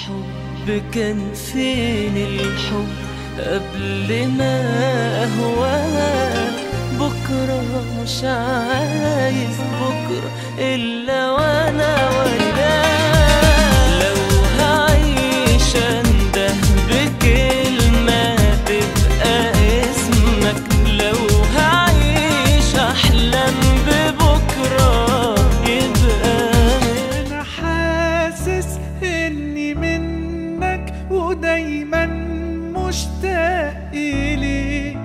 الحب كان فين الحب قبل ما أهواك بكرة مش عايز بكرة إلا وأنا وياك لو هعيش أنده بكلمة تبقى اسمك لو هعيش أحلم ببكرة يبقى انا حاسس اني منك ودايما مشتاق اليك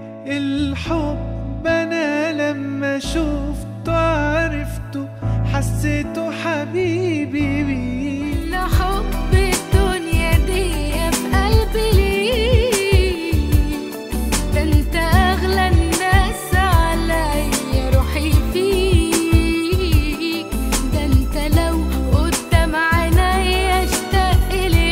الحب انا لما شفته عرفته حسيته حبيبي بيك لا حب الدنيا دي في قلبي ليك ده انت اغلى الناس عليا روحي فيك ده انت لو قدام عينيا اشتاق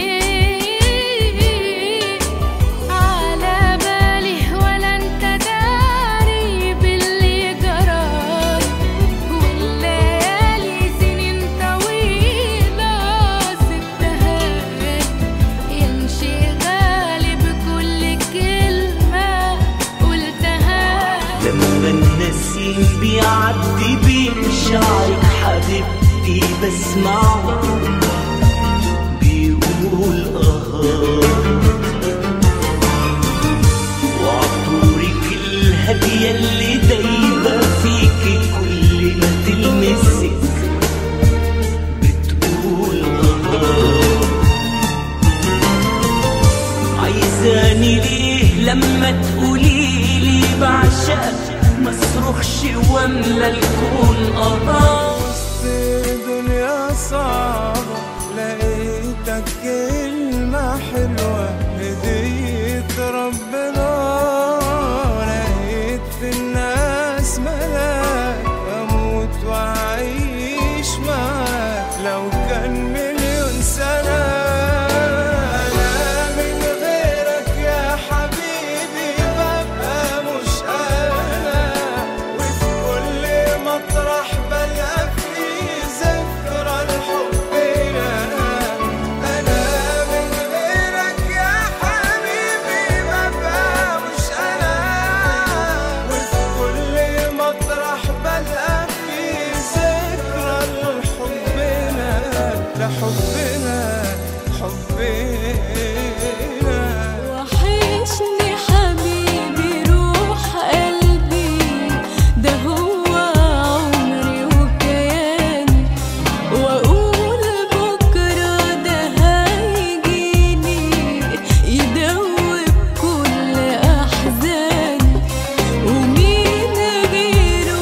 ليك على بالي ولا انت داري باللي جرالي والليالي سنين طويلة سبتها يمشي غالي بكل كلمة قلتها لما النسيم بيعدي بمشاعرك حبيبتي بسمعه بيقول اه وعطورك الهدية اللي دايبة فيكي كل ما تلمسك بتقول اه عايزاني ليه لما تقولي لي بعشقك ما اصرخش واملى الكون اه وسط دنيا صعبة لقيتك كلمة حلوة هدية ربنا لقيت في الناس ملاك أموت وأعيش معاك لو كان مليون سنة أنا من غيرك يا حبيبي ببقى مش أنا وفي كل مطرح بلقى فيه ذكرى الحب أنا من غيرك يا حبيبي ببقى مش أنا وفي كل مطرح بلقى فيه ذكرى لحبنا لحبنا حبنا وحشني حبيبي روح قلبي ده هو عمري وكياني واقول بكره ده هيجيني يدوب كل احزاني ومين غيره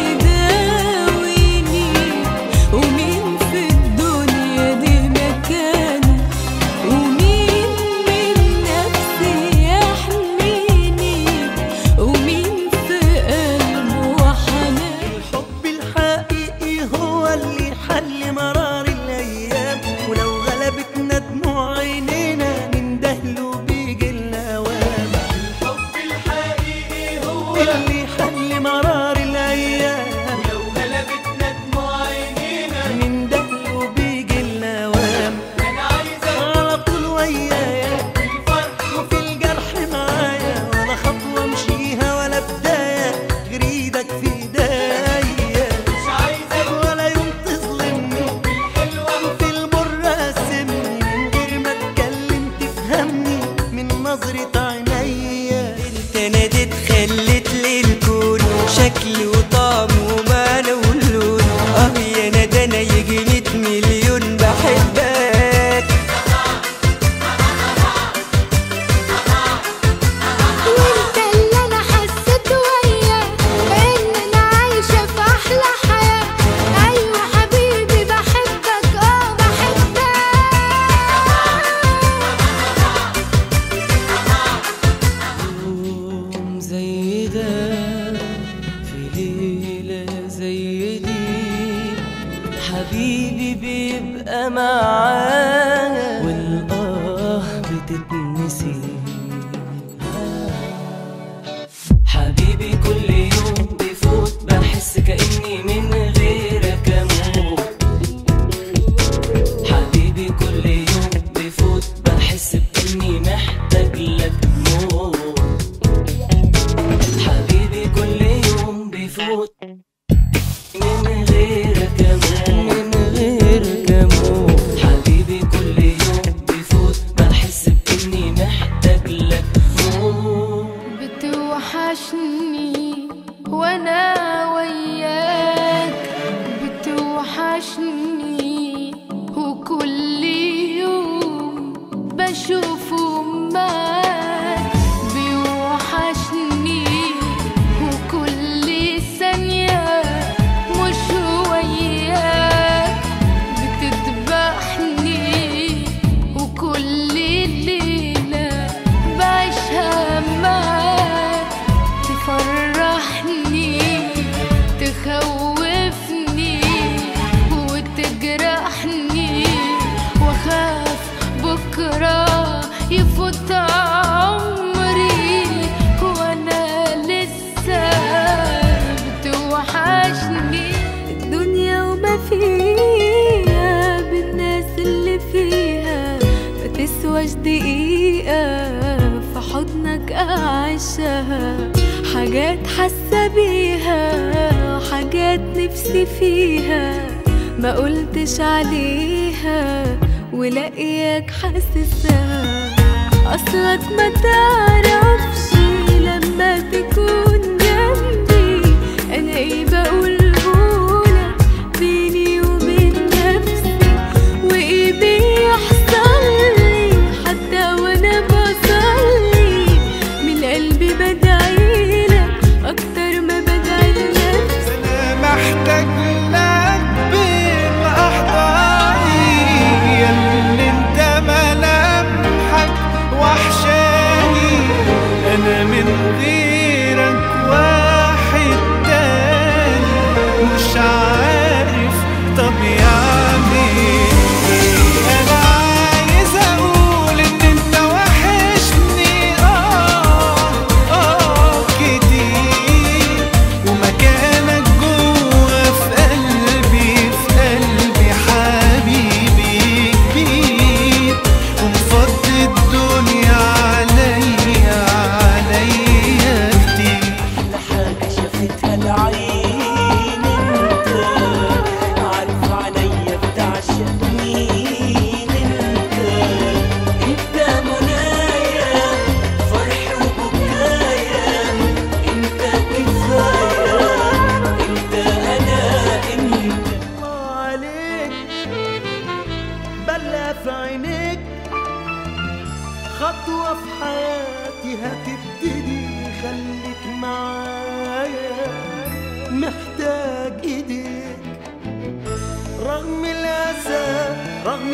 يداويني ومين في الدنيا دي مكانه ومين من نفسي يحميني ومين في قلبه وحنان الحب الحقيقي هو اللي حل مرار الايام ولو غلبتنا دموع عينينا نندهله بيجي الاوام الحب الحقيقي هو اللي حل مرار الايام ولو غلبتنا دموع عينينا نندهله بيجي الاوام انا عايزك على طول ويايا في الفرح وفي الجرح معايا ولا خطوه امشيها ولا بدايه غير ايدك في ايديا مش عايزك ولا يوم تظلمني في الحلوه وفي المره قسمني تسواش دقيقة في حضنك أعيشها حاجات حاسة بيها وحاجات نفسي فيها ما قلتش عليها ولاقياك حاسسها أصلك ما تعرفش لما تكون جنبي أنا إيه بقولهولك بيني وبين نفسي وإيه بيحصل لي حتى وأنا بصلي من قلبي بدعيلك أكتر ما بدعي لنفسي انا محتاج لك بين احضاني يا اللي انت ملامحك وحشاني انا من غيرك واحد تاني مش عارف طب يعني ايه انا عايز اقول ان انت وحشني اه اه كتير ومكانك جوه في قلبي في قلبي حبيبي كبير ومفضي الدنيا عليا عليا كتير حاجة شافتها العين انت عارف عليا بتعشق مين انت انت منايا فرح وبكايا انت كفاية انت انا انت الله عليك بلا في عينيك خطوة في حياتي هتبتدي خليك معايا محتاج ايديك رغم الأسى رغم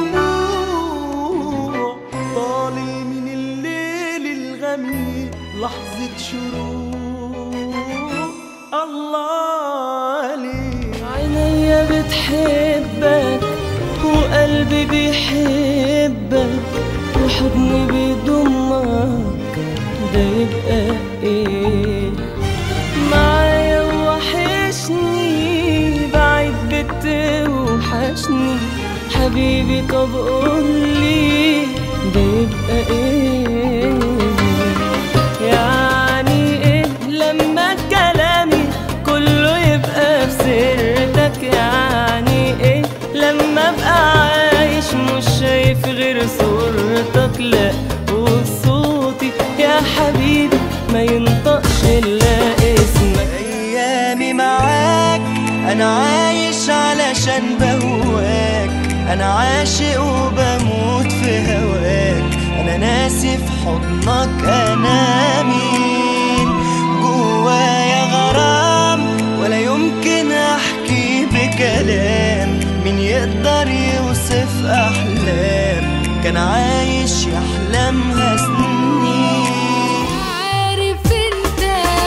الدموع طالع من الليل الغميق لحظة شروق الله عليك عينيا بتحبك وقلبي بيحبك وحضني بيضمك ده يبقى ايه معايا وحشني بعيد بتوحشني حبيبي طب قولي ده يبقى ايه يعني ايه لما كلامي كله يبقى في سيرتك يعني ايه لما ابقى عايش مش شايف غير صورتك لا وصوتي يا حبيبي ما ينطقش الا اسمك ايامي معاك انا عايش علشان بهواك انا عاشق وبموت في هواك انا ناسي في حضنك انا مين جوايا غرام ولا يمكن احكي بكلام مين يقدر يوصف احلام كان عايش يحلمها سنين عارف انت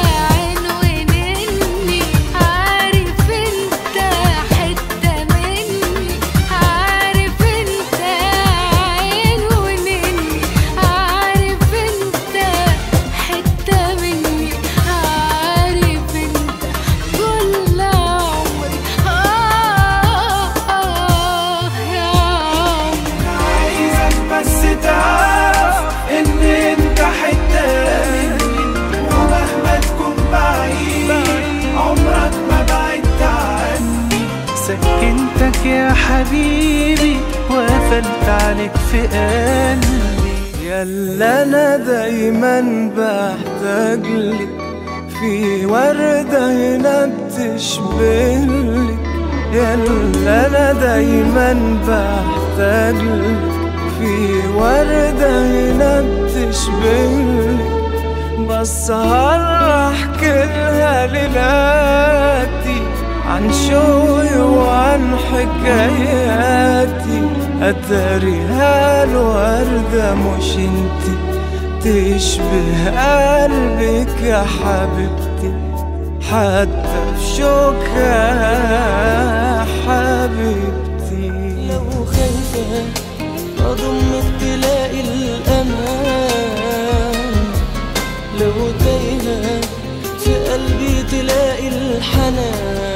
عنوانني عارف انت حتة مني عارف انت عنوانني عارف انت حتة مني عارف انت كل عمري آه آه يا عمري عايزك بس تعرف ان انت حتة مني ومهما تكون بعيد عمرك ما بعدت عني سكنتك يا حبيبي وقفلت عليك في قلبي يلا انا دايما بحتاج لك في وردة هنا بتشبهلك يلا انا دايما بحتاج لك في وردة هنا بتشبهلك بسهر احكي لها ليلاتي عن شوقي وعن حكاياتي اتاريها الوردة مش انتي تشبه قلبك يا حبيبتي حتى في شوكها يا حبيبتي لو خايفة أضمك تلاقي الأمان لو تايهة في قلبي تلاقي الحنان